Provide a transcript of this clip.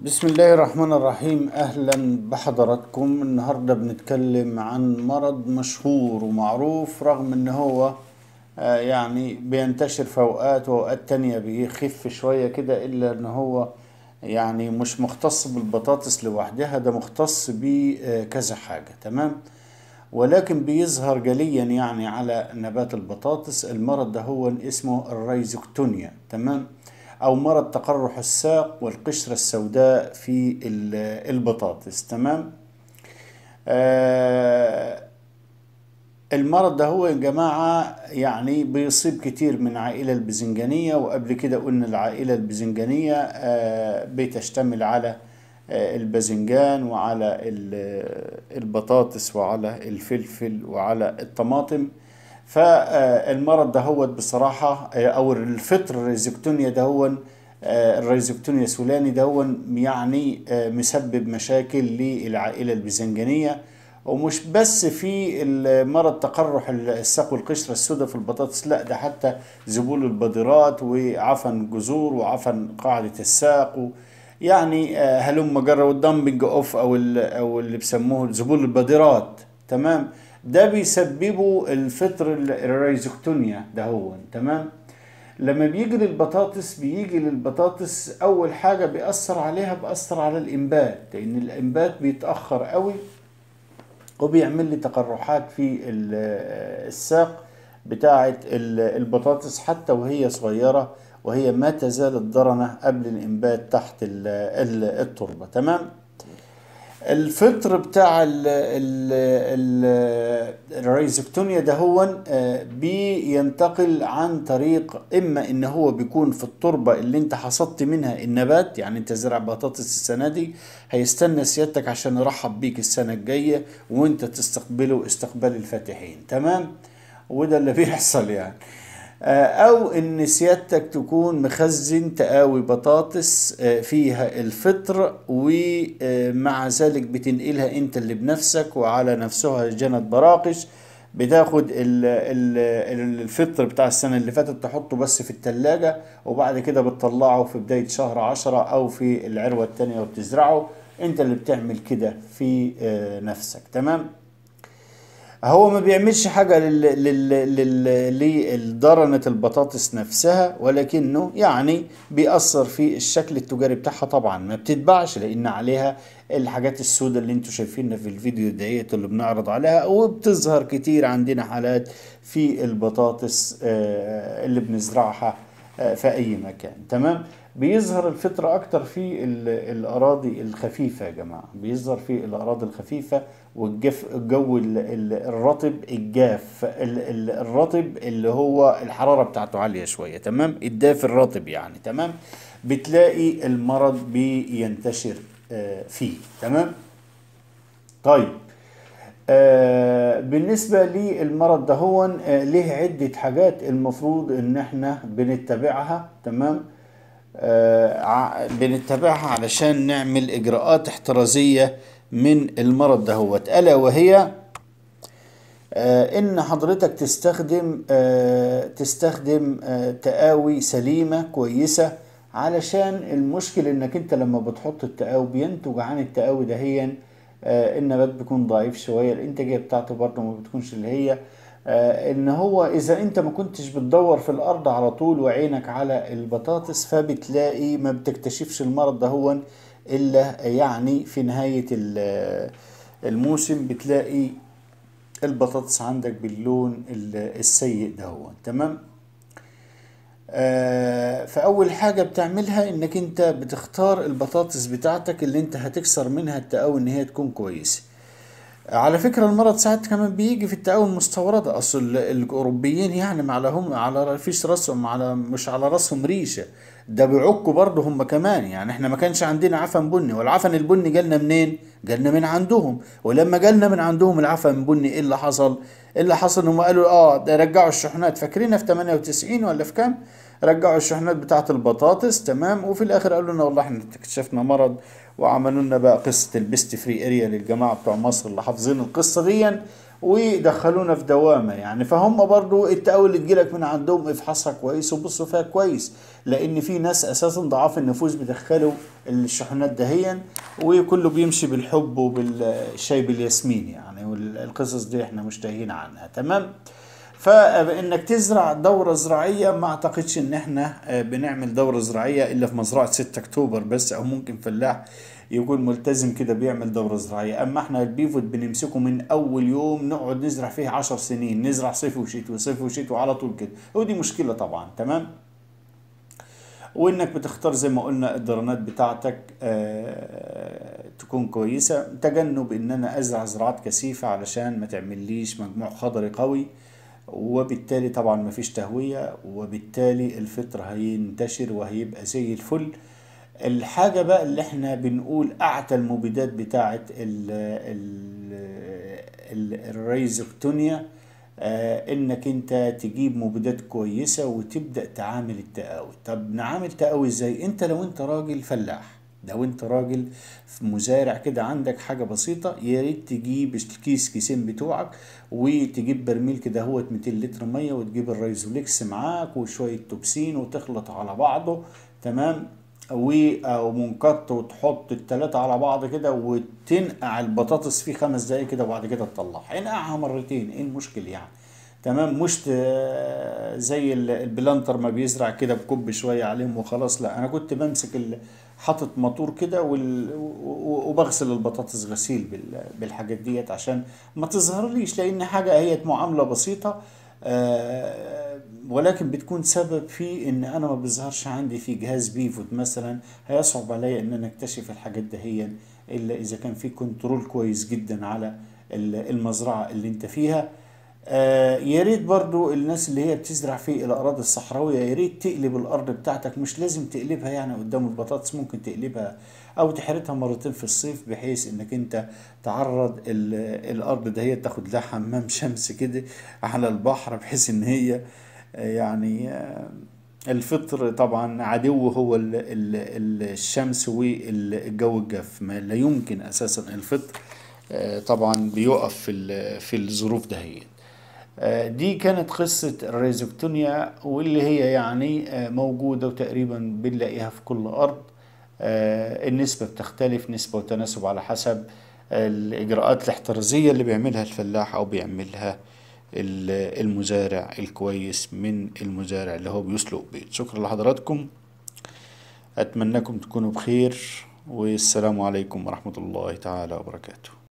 بسم الله الرحمن الرحيم اهلا بحضراتكم النهارده بنتكلم عن مرض مشهور ومعروف رغم ان هو آه، يعني بينتشر في اوقات واوقات تانية بيخف شوية كده الا ان هو يعني مش مختص بالبطاطس لوحدها ده مختص بكذا حاجة تمام ولكن بيظهر جليا يعني على نبات البطاطس المرض ده هو اسمه الريزوكتونيا تمام او مرض تقرح الساق والقشرة السوداء في ال- البطاطس تمام آه المرض ده هو يا جماعة يعني بيصيب كتير من عائلة الباذنجانية وقبل كده قلنا العائلة الباذنجانية آه بتشتمل على آه الباذنجان وعلى ال- البطاطس وعلى الفلفل وعلى الطماطم فالمرض ده هو بصراحة آه، أو الفطر الريزكتونيا ده هو آه، الريزكتونيا سولاني ده هو يعني آه، مسبب مشاكل للعائلة الباذنجانية ومش بس في مرض تقرح الساق والقشرة السوداء في البطاطس لا ده حتى ذبول البذرات وعفن جذور وعفن قاعدة الساق و يعني آه، هلم جرى والدمبنج اوف او ال- او اللي بيسموه ذبول البذرات تمام ده بيسببه الفطر ال- الريزوكتونيا ده هو تمام لما بيجي للبطاطس بيجي للبطاطس اول حاجه بيأثر عليها بيأثر على الانبات لان الانبات بيتأخر قوي وبيعمل لي تقرحات في ال- الساق بتاعة ال- البطاطس حتى وهي صغيرة وهي ما تزال الضرنة قبل الإنبات تحت ال- ال- التربة تمام الفطر بتاع ال ال ال الريزكتونيا ده هو آه، بينتقل عن طريق اما ان هو بيكون في التربه اللي انت حصدت منها النبات يعني انت زرع بطاطس السنه دي هيستنى سيادتك عشان يرحب بيك السنه الجايه وانت تستقبله استقبال الفاتحين تمام وده اللي بيحصل يعني آه، او ان سيادتك تكون مخزن تقاوي بطاطس آه، فيها الفطر ومع ذلك بتنقلها انت اللي بنفسك وعلى نفسها جنت براقش بتاخد ال- ال- الفطر بتاع السنة اللي فاتت تحطه بس في التلاجة وبعد كده بتطلعه في بداية شهر عشرة أو في العروة التانية وبتزرعه انت اللي بتعمل كده في آه، نفسك تمام هو ما بيعملش حاجة لل... لل... لل... للدرنة البطاطس نفسها ولكنه يعني بيأثر في الشكل التجاري بتاعها طبعا ما بتتباعش لأن عليها الحاجات السوداء اللي انتوا شايفينها في الفيديو ديت اللي بنعرض عليها وبتظهر كتير عندنا حالات في البطاطس آه، اللي بنزرعها آه، في أي مكان تمام بيظهر الفطر أكتر في ال- الأراضي الخفيفة يا جماعة بيظهر في الأراضي الخفيفة والجف الجو ال- ال- الرطب الجاف ال- ال- الرطب اللي هو الحرارة بتاعته عالية شوية تمام الدافي الرطب يعني تمام بتلاقي المرض بينتشر آه، فيه تمام طيب آه بالنسبة للمرض ده هو آه ليه عدة حاجات المفروض ان احنا بنتبعها تمام آه ع- بنتبعها علشان نعمل اجراءات احترازية من المرض ده هو الا وهي آه، ان حضرتك تستخدم آه، تستخدم آه، تقاوي سليمة كويسة علشان المشكل انك انت لما بتحط التقاوي بينتج عن التقاوي دهيا آه، النبات بيكون ضعيف شوية الانتاجية بتاعته برضه ما بتكونش اللي هي آه، ان هو اذا انت ما كنتش بتدور في الارض على طول وعينك على البطاطس فبتلاقي ما بتكتشفش المرض ده هو الا يعني في نهاية ال- الموسم بتلاقي البطاطس عندك باللون ال- السيء ده هو تمام آه فأول حاجة بتعملها إنك أنت بتختار البطاطس بتاعتك اللي أنت هتكسر منها التقاوي إن هي تكون كويسة على فكرة المرض ساعات كمان بيجي في التقاوي المستوردة أصل ال- الأوروبيين يعني ما عليهم على فيش راسهم على مش على راسهم ريشة ده بيعكوا برضه هم كمان يعني احنا ما كانش عندنا عفن بني والعفن البني جالنا منين؟ جالنا من عندهم ولما جالنا من عندهم العفن البني ايه اللي حصل؟ ايه اللي حصل هم قالوا اه ده رجعوا الشحنات فاكرينها في 98 ولا في كام؟ رجعوا الشحنات بتاعت البطاطس تمام وفي الاخر قالوا لنا والله احنا اكتشفنا مرض وعملوا لنا بقى قصه البيست فري اريا للجماعه بتوع مصر اللي حافظين القصه دي ويدخلونا في دوامة يعني فهم برضو التقوي اللي تجيلك من عندهم افحصها كويس وبصوا فيها كويس لان في ناس اساسا ضعاف النفوس بيدخلوا الشحنات دهيا وكله بيمشي بالحب وبالشاي بالياسمين يعني والقصص دي احنا مشتهين عنها تمام فانك تزرع دوره زراعيه ما اعتقدش ان احنا بنعمل دوره زراعيه الا في مزرعه 6 اكتوبر بس او ممكن فلاح يكون ملتزم كده بيعمل دوره زراعيه اما احنا البيفوت بنمسكه من اول يوم نقعد نزرع فيه 10 سنين نزرع صيف وشتوي صيف وشتوي على طول كده ودي مشكله طبعا تمام وانك بتختار زي ما قلنا الدرانات بتاعتك آه تكون كويسة تجنب ان انا ازرع زراعات كثيفة علشان ما تعمليش مجموع خضري قوي وبالتالي طبعا مفيش تهوية وبالتالي الفطر هينتشر وهيبقى زي الفل الحاجة بقى اللي احنا بنقول اعتى المبيدات بتاعت ال ال الريزوكتونيا آه انك انت تجيب مبيدات كويسة وتبدأ تعامل التقاوي طب نعامل تقاوي ازاي انت لو انت راجل فلاح لو انت راجل مزارع كده عندك حاجة بسيطة يا ريت تجيب الكيس كيسين بتوعك وتجيب برميل كده هو 200 لتر مية وتجيب الريزوليكس معاك وشوية توبسين وتخلط على بعضه تمام ومنقط وتحط التلاتة على بعض كده وتنقع البطاطس فيه خمس دقايق كده وبعد كده تطلعها انقعها مرتين ايه المشكل يعني تمام مش زي البلانتر ما بيزرع كده بكب شويه عليهم وخلاص لا انا كنت بمسك حاطط موتور كده وبغسل البطاطس غسيل بالحاجات ديت عشان ما تظهرليش لان حاجه هي معامله بسيطه ولكن بتكون سبب في ان انا ما بيظهرش عندي في جهاز بيفوت مثلا هيصعب عليا ان انا اكتشف الحاجات دهيا الا اذا كان في كنترول كويس جدا على المزرعه اللي انت فيها آه يا ريت برضو الناس اللي هي بتزرع في الاراضي الصحراويه يا ريت تقلب الارض بتاعتك مش لازم تقلبها يعني قدام البطاطس ممكن تقلبها او تحرتها مرتين في الصيف بحيث انك انت تعرض الارض ده هي تاخد لها حمام شمس كده على البحر بحيث ان هي يعني آه الفطر طبعا عدو هو ال ال الشمس والجو الجاف ما لا يمكن اساسا الفطر آه طبعا بيقف في في الظروف دهيت دي كانت قصة الريزوكتونيا واللي هي يعني موجودة وتقريبا بنلاقيها في كل أرض النسبة بتختلف نسبة وتناسب على حسب الإجراءات الاحترازية اللي بيعملها الفلاح أو بيعملها المزارع الكويس من المزارع اللي هو بيسلق بيض شكرا لحضراتكم أتمنىكم تكونوا بخير والسلام عليكم ورحمة الله تعالى وبركاته